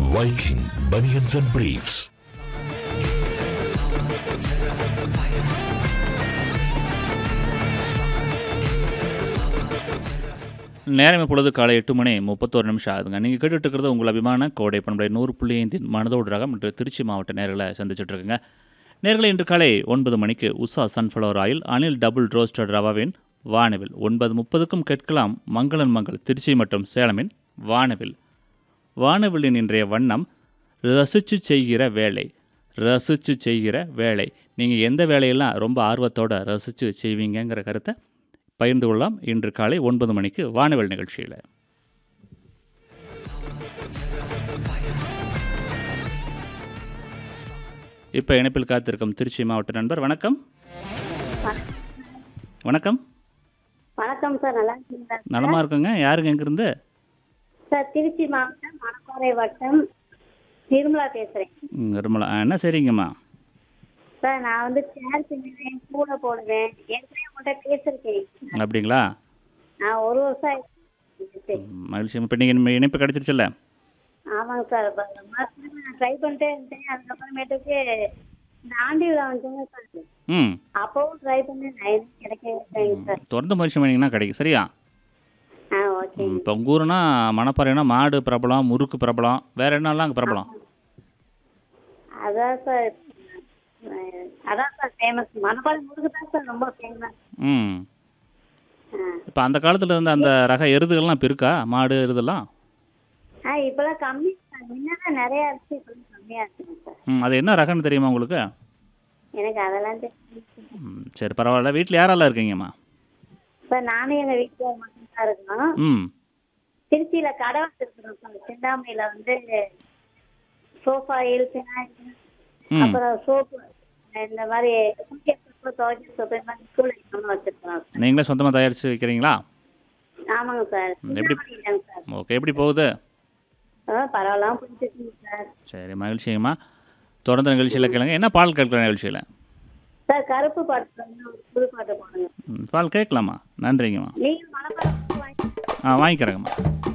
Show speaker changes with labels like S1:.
S1: Viking Bunions and Briefs.
S2: நேரம் இப்பொழுது காலை எட்டு மணி முப்பத்தோரு நிமிஷம் ஆகுதுங்க நீங்கள் கேட்டுட்டு இருக்கிறது உங்கள் அபிமான கோடை பண்பலை நூறு புள்ளி ஐந்தின் மனதோடு ரகம் இன்று திருச்சி மாவட்ட நேர்களை சந்திச்சுட்டு இருக்குங்க நேர்களை இன்று காலை ஒன்பது மணிக்கு Usha sunflower oil Anil double roasted ரவாவின் வானவில் ஒன்பது முப்பதுக்கும் கேட்கலாம் மங்களன் மங்கள் திருச்சி மற்றும் சேலமின் வானவில் வானவில்லின் இன்றைய வண்ணம் ரசித்து செய்கிற வேலை ரசித்து செய்கிற வேலை நீங்கள் எந்த வேலையெல்லாம் ரொம்ப ஆர்வத்தோட ரசித்து செய்வீங்கங்கிற கருத்தை பகிர்ந்து கொள்ளலாம் இன்று காலை ஒன்பது மணிக்கு வானவில் நிகழ்ச்சியில் இப்போ இணைப்பில் காத்திருக்கும் திருச்சி மாவட்ட நண்பர் வணக்கம் வணக்கம்
S3: வணக்கம் சார் நல்லா இருக்கீங்களா
S2: நலமா இருக்குங்க யாருங்க எங்கிருந்து
S3: சார் திருச்சி மாவட்டம் மணப்பாறை வட்டம் நிர்மலா பேசுறேன்
S2: ம், நிர்மலா ஆ, என்ன சரிங்கம்மா
S3: சார் நான் வந்து சேர் பின்னுவேன் கூட போடுவேன் ஏற்கனவே உங்கள்கிட்ட பேசிருக்கேன்
S2: அப்படிங்களா
S3: நான் ஒரு வருஷம் ஆயிடுச்சு.
S2: ம், மகிழ்ச்சி இப்போ நீங்கள் இணைப்பு கிடைச்சிருச்சுல்ல
S3: ஆமாங்க சார் இப்ப இந்த மாசத்துல நான் ட்ரை பண்ணிட்டே இருந்தேன் அதுக்கப்புறமேட்டுக்கு இந்த ஆண்டி விழா வந்துங்க சார்
S2: ம்
S3: அப்பவும் ட்ரை பண்ணேன் நான் எதுவும் கிடைக்கவே இல்லைங்க சார்
S2: தொடர்ந்து முயற்சி பண்ணிங்கன்னா கிடைக்கும் சரியா
S3: ஆ ஓகே
S2: இப்போ உங்கள் ஊருனா மணப்பாறைனா மாடு பிரபலம் முறுக்கு பிரபலம் வேற என்னெல்லாம் அங்கே பிரபலம்
S3: அதான் சார் அஹ், அதான் சார் ஃபேமஸ் மணப்பாறை முருகு தான் சார் ரொம்ப ஃபேமஸ்
S2: ம் இப்போ அந்த காலத்தில் இருந்த அந்த ரக எருதுகள்லாம் இப்போ இருக்கா மாடு எருதெல்லாம்
S3: ஆ இப்பெல்லாம் கம்மி சார் முன்னதான் நிறைய இருந்துச்சு இப்பெல்லாம் கம்மியா இருக்குங்க சார்
S2: ம் அது என்ன ரகம்னு தெரியுமா உங்களுக்கு
S3: எனக்கு அதெல்லாம் தெரியும்
S2: ம் சரி பரவாயில்ல வீட்டில் யாரெல்லாம் இருக்கீங்கம்மா
S3: சார் நானும் எங்க வீட்டுல மட்டும் தான் இருக்கோம்
S2: ம்
S3: திருச்சியில கடை வச்சிருக்கிறோம் சார் சிந்தாமணியில வந்து சோஃபா இல்பினா
S2: ம்
S3: அப்புறம் சோப்பு இந்த மாதிரி குளிக்க சோப்பு துவைக்க சோப்பு இந்த மாதிரி ஸ்கூல் ஐட்டம்லாம் வச்சிருக்கோம் சார்
S2: நீங்களே சொந்தமாக தயாரித்து வைக்கிறீங்களா
S3: ஆமாங்க சார்
S2: எப்படி?
S3: சிந்தாமணியிலங்க சார்
S2: ஓகே எப்படி போகுது
S3: ஆ பரவாயில்லாம பிடிச்சிருக்குங்க சார்
S2: சரி மகிழ்ச்சிங்கம்மா தொடர்ந்து நிகழ்ச்சியில் கேளுங்க என்ன பால் கேட்குற நிகழ்ச்சியில்
S3: சார் கருப்பு பாட்டு வந்து ஒரு புது பாட்டு போடுங்க
S2: ம் பால் கேட்கலாமா நன்றிங்கம்மா
S3: நீங்க மனப்பாடம் வாங்கி
S2: ஆ வாங்கிக்கிறேங்கம்மா